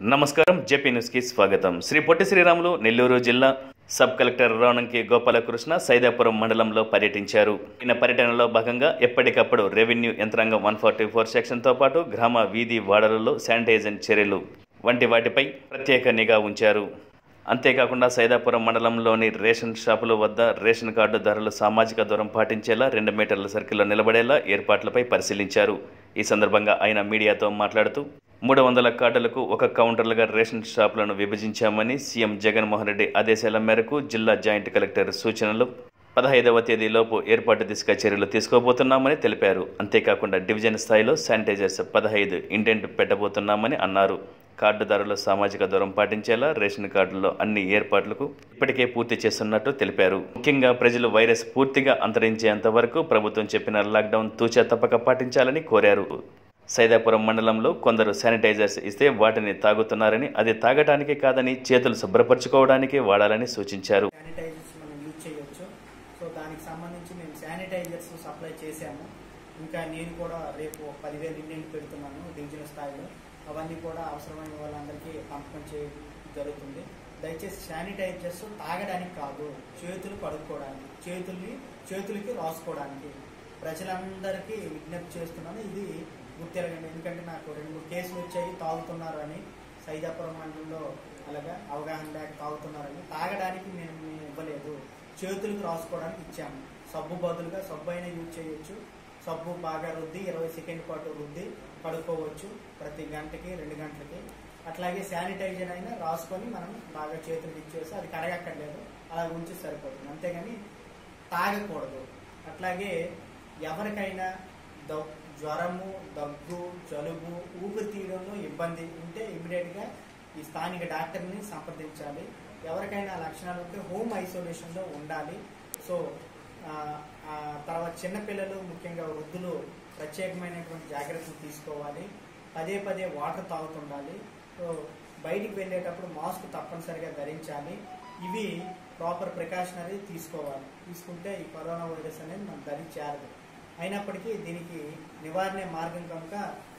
నమస్కారం JP news కి స్వాగతం శ్రీ పొట్టి శ్రీరాములు నెల్లూరు జిల్లా సబ్ కలెక్టర్ రోణంకి గోపాలకృష్ణ సైదాపురం మండలంలో పర్యటించారు ఈయన పర్యటనలో భాగంగా ఎప్పటికప్పుడు రెవెన్యూ యంత్రాంగం వన్ ఫార్టీ ఫోర్ సెక్షన్తో పాటు గ్రామ వీధి వాడలలో శానిటైజన్ చర్యలు వంటి వాటిపై ప్రత్యేక నిఘా ఉంచారు అంతేకాకుండా సైదాపురం మండలంలోని రేషన్ షాపుల వద్ద రేషన్ కార్డు ధరలు సామాజిక దూరం పాటించేలా రెండు మీటర్ల సర్కిల్లో నిలబడేలా ఏర్పాట్లపై పరిశీలించారు ఈ సందర్భంగా ఆయన మీడియాతో మాట్లాడుతూ మూడు వందల కార్డులకు ఒక కౌంటర్లుగా రేషన్ షాపులను విభజించామని సీఎం జగన్మోహన్ రెడ్డి ఆదేశాల మేరకు జిల్లా జాయింట్ కలెక్టర్ సూచనలు పదహైదవ తేదీలోపు ఏర్పాటు దిశగా చర్యలు తీసుకోబోతున్నామని తెలిపారు అంతేకాకుండా డివిజన్ స్థాయిలో శానిటైజర్స్ పదహైదు ఇంటెంట్ పెట్టబోతున్నామని అన్నారు కార్డుదారులు సామాజిక దూరం పాటించేలా రేషన్ కార్డుల్లో అన్ని ఏర్పాట్లకు ఇప్పటికే పూర్తి చేస్తున్నట్టు తెలిపారు ముఖ్యంగా ప్రజలు వైరస్ పూర్తిగా అంతరించేంత వరకు ప్రభుత్వం చెప్పిన లాక్డౌన్ తూచా తప్పక పాటించాలని కోరారు సైదాపురం మండలంలో కొందరు శానిటైజర్స్ ఇస్తే వాటిని తాగుతున్నారని అది తాగటానికి కాదని చేతులు శుభ్రపరచుకోవడానికి వాడాలని సూచించారు శానిటైజర్స్ మనం యూజ్ చేయొచ్చు సో దానికి సంబంధించి మేము శానిటైజర్స్ సప్లై చేశాము ఇంకా నేను కూడా రేపు ఒక పదివేలు ఇండియన్ పెడుతున్నాను డివిజన్ స్థాయిలో అవన్నీ కూడా అవసరమైన వాళ్ళందరికీ పంపకం చేయడం జరుగుతుంది దయచేసి శానిటైజర్స్ తాగడానికి కాదు చేతులు కడుక్కోవడానికి చేతుల్ని చేతులకి రాసుకోవడానికి ప్రజలందరికీ విజ్ఞప్తి చేస్తున్నాను ఇది గుర్తెరగండి ఎందుకంటే నాకు రెండు మూడు కేసులు వచ్చాయి తాగుతున్నారు అని సైదాపురం మండలంలో అలాగా అవగాహన లేక తాగుతున్నారని తాగడానికి మేము మేము ఇవ్వలేదు చేతులకు రాసుకోవడానికి ఇచ్చాము సబ్బు బదులుగా సబ్బు అయినా యూజ్ చేయొచ్చు సబ్బు బాగా రుద్ది ఇరవై సెకండ్ పాటు రుద్ది కడుక్కోవచ్చు ప్రతి గంటకి రెండు గంటలకి అట్లాగే శానిటైజర్ అయినా రాసుకొని మనం బాగా చేతులు ఇచ్చేసి అది కడగక్కర్లేదు అలా ఉంచి సరిపోతుంది అంతేగాని తాగకూడదు అట్లాగే ఎవరికైనా ద- జ్వరము దగ్గు జలుబు ఊపిరి తీయడంలో ఇబ్బంది ఉంటే ఇమీడియట్గా ఈ స్థానిక డాక్టర్ని సంప్రదించాలి ఎవరికైనా లక్షణాలు ఉంటే హోమ్ ఐసోలేషన్లో ఉండాలి సో ఆ, ఆ, తర్వాత చిన్నపిల్లలు ముఖ్యంగా వృద్ధులు ప్రత్యేకమైనటువంటి జాగ్రత్తలు తీసుకోవాలి పదే పదే వాటర్ తాగుతుండాలి సో బయటికి వెళ్ళేటప్పుడు మాస్క్ తప్పనిసరిగా ధరించాలి ఇవి ప్రాపర్ ప్రికాషనరీ తీసుకోవాలి తీసుకుంటే ఈ కరోనా వైరస్ అనేది మనం దరి చేరదు అయినప్పటికీ దీనికి నివారణ మార్గం కనుక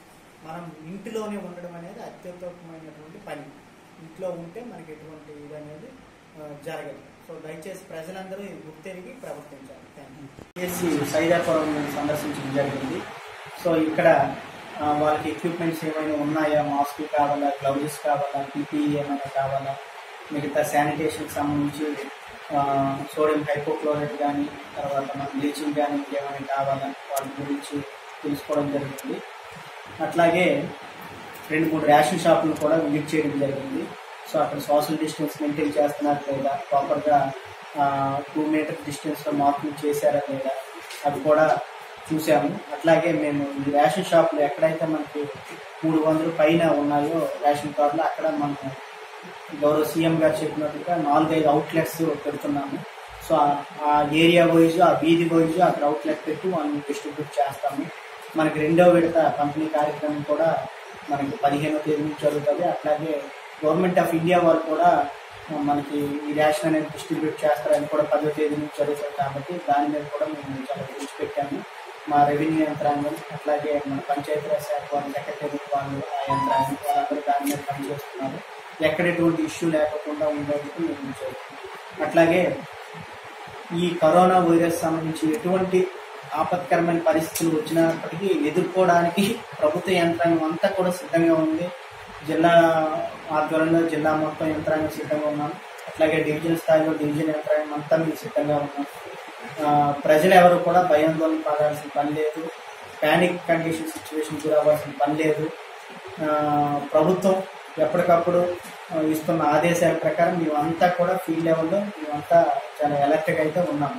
మనం ఇంటిలోనే ఉండడం అనేది అత్యుత్తమైనటువంటి పని ఇంట్లో ఉంటే మనకి ఎటువంటి ఇది అనేది ఆ, జరగదు సో దయచేసి ప్రజలందరూ ఇది గుర్తెరిగి ప్రవర్తించాలి థ్యాంక్ యూ ఏసీ సైదాపురం సందర్శించడం జరిగింది సో ఇక్కడ ఆ, వాళ్ళకి ఎక్విప్మెంట్స్ ఏమైనా ఉన్నాయా మాస్క్ కావాలా గ్లౌజెస్ కావాలా పీపీఈ ఏమైనా కావాలా మిగతా శానిటేషన్కి సంబంధించి ఆ, సోడియం హైపోక్లోరైడ్ కానీ తర్వాత మన బ్లీచింగ్ కానీ ఇంకేమైనా కావాలా వాటి గురించి తెలుసుకోవడం జరిగింది అట్లాగే రెండు మూడు రేషన్ షాపులు కూడా విజిట్ చేయడం జరిగింది సో అక్కడ సోషల్ డిస్టెన్స్ మెయింటైన్ చేస్తున్నారు లేదా ప్రాపర్గా టూ మీటర్ డిస్టెన్స్లో మార్కింగ్ చేశారా లేదా అది కూడా చూసాము అట్లాగే మేము ఈ రేషన్ షాపులు ఎక్కడైతే మనకి మూడు వందలు పైన ఉన్నాయో రేషన్ కార్డులు అక్కడ మనము గౌరవ సీఎం గారు చెప్పినట్టుగా నాలుగైదు అవుట్లెట్స్ పెడుతున్నాము సో ఆ- ఆ ఏరియా వైజ్ ఆ వీధి వైజ్ అక్కడ అవుట్లెట్ పెట్టి మనం డిస్ట్రిబ్యూట్ చేస్తాము మనకి రెండో విడత పంపిణీ కార్యక్రమం కూడా మనకి పదిహేనో తేదీ నుంచి జరుగుతుంది అట్లాగే గవర్నమెంట్ ఆఫ్ ఇండియా వాళ్ళు కూడా ఆ, మనకి ఈ రేషన్ అనేది డిస్ట్రిబ్యూట్ చేస్తారని కూడా పదో తేదీ నుంచి జరుగుతుంది కాబట్టి దాని మీద కూడా మేము చాలా దృష్టి పెట్టాము మా రెవెన్యూ యంత్రాంగం అట్లాగే మన పంచాయతీరాజ్ శాఖ వాళ్ళు సెక్రటరీ వాళ్ళు ఆ యంత్రాంగం వాళ్ళందరూ దాని మీద పనిచేస్తున్నారు ఎక్కడ ఎటువంటి ఇష్యూ లేకుండా ఉండేందుకు మేము చేస్తున్నాం అట్లాగే ఈ కరోనా వైరస్ సంబంధించి ఎటువంటి ఆపత్కరమైన పరిస్థితులు వచ్చినప్పటికీ ఎదుర్కోవడానికి ప్రభుత్వ యంత్రాంగం అంతా కూడా సిద్ధంగా ఉంది జిల్లా ఆధ్వర్యంలో జిల్లా మొత్తం యంత్రాంగం సిద్ధంగా ఉన్నాం అట్లాగే డివిజన్ స్థాయిలో డివిజన్ యంత్రాంగం అంతా మేము సిద్ధంగా ఉన్నాం ఆ, ప్రజలు ఎవరు కూడా భయాందోళన పడాల్సిన పని లేదు ప్యానిక్ కండిషన్ సిచ్యువేషన్ గురవ్వాల్సిన పని లేదు ఆ, ప్రభుత్వం ఎప్పటికప్పుడు ఆ, ఇస్తున్న ఆదేశాల ప్రకారం మేమంతా కూడా ఫీల్డ్ లెవెల్లో మేమంతా చాలా అలర్ట్గా అయితే ఉన్నాం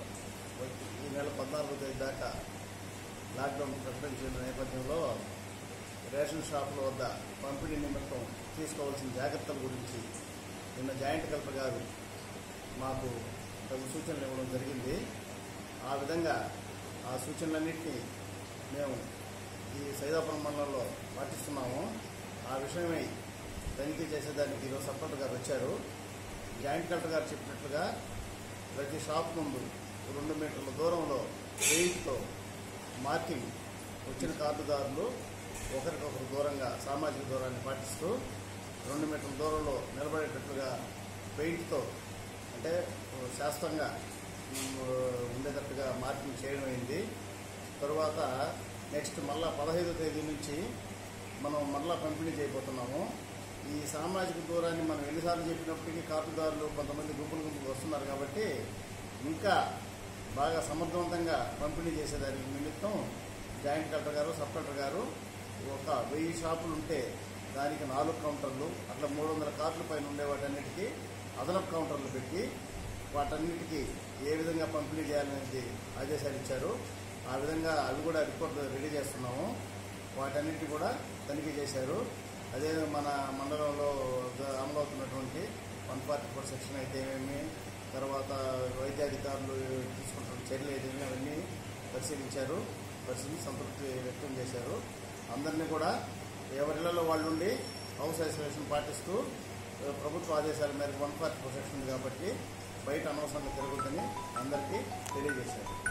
ఈ నెల పద్నాలుగో తేదీ దాకా లాక్డౌన్ ప్రకటించిన నేపథ్యంలో రేషన్ షాపుల వద్ద పంపిణీ నిమిత్తం తీసుకోవాల్సిన జాగ్రత్తల గురించి నిన్న జాయింట్ కలెక్టర్ గారు మాకు తగు సూచనలు ఇవ్వడం జరిగింది ఆ విధంగా ఆ సూచనలన్నింటినీ మేము ఈ సైదాపురం మండలంలో పాటిస్తున్నాము ఆ విషయమై తనిఖీ చేసేదానికి ఈరోజు సబ్ కలెక్టర్ గారు వచ్చారు జాయింట్ కలెక్టర్ గారు చెప్పినట్లుగా ప్రతి షాప్ ముందు రెండు మీటర్ల దూరంలో వెయిట్తో మార్కింగ్ వచ్చిన కార్డుదారులు ఒకరికొకరు దూరంగా సామాజిక దూరాన్ని పాటిస్తూ రెండు మీటర్ల దూరంలో నిలబడేటట్లుగా పెయింట్తో అంటే శాస్త్రంగా ఉమ్, ఉండేటట్టుగా మార్కింగ్ చేయడం అయింది తరువాత నెక్స్ట్ మళ్ళా పదహైదో తేదీ నుంచి మనం మరలా పంపిణీ చేయబోతున్నాము ఈ సామాజిక దూరాన్ని మనం ఎన్నిసార్లు చెప్పినప్పటికీ కార్డుదారులు కొంతమంది గుంపులు గుంపులు వస్తున్నారు కాబట్టి ఇంకా బాగా సమర్థవంతంగా పంపిణీ చేసేదాని నిమిత్తం జాయింట్ కలెక్టర్ గారు సబ్ కలెక్టర్ గారు ఒక వెయ్యి షాపులు ఉంటే దానికి నాలుగు కౌంటర్లు అట్లా మూడు వందల కార్డుల పైన ఉండే వాటన్నిటికీ అదనపు కౌంటర్లు పెట్టి వాటన్నిటికీ ఏ విధంగా పంపిణీ చేయాలనేది ఆదేశాలు ఇచ్చారు ఆ విధంగా అవి కూడా రిపోర్ట్ రెడీ చేస్తున్నాము వాటన్నిటి కూడా తనిఖీ చేశారు అదే మన మండలంలో గ- అమలవుతున్నటువంటి వన్ ఫార్టీ ఫోర్ సెక్షన్ అయితే ఏమేమి తర్వాత వైద్యాధికారులు తీసుకుంటున్న చర్యలు ఏదేమి అవన్నీ పరిశీలించారు పరిశీలించి సంతృప్తి వ్యక్తం చేశారు అందరినీ కూడా ఎవరిళ్లలో వాళ్ళు ఉండి హౌస్ ఐసోలేషన్ పాటిస్తూ ఆ, ప్రభుత్వ ఆదేశాల మేరకు వన్ ఫార్టీ ఫోర్ సెక్షన్ ఉంది కాబట్టి బయట అనవసరంగా తిరగొద్దని అందరికీ తెలియజేశారు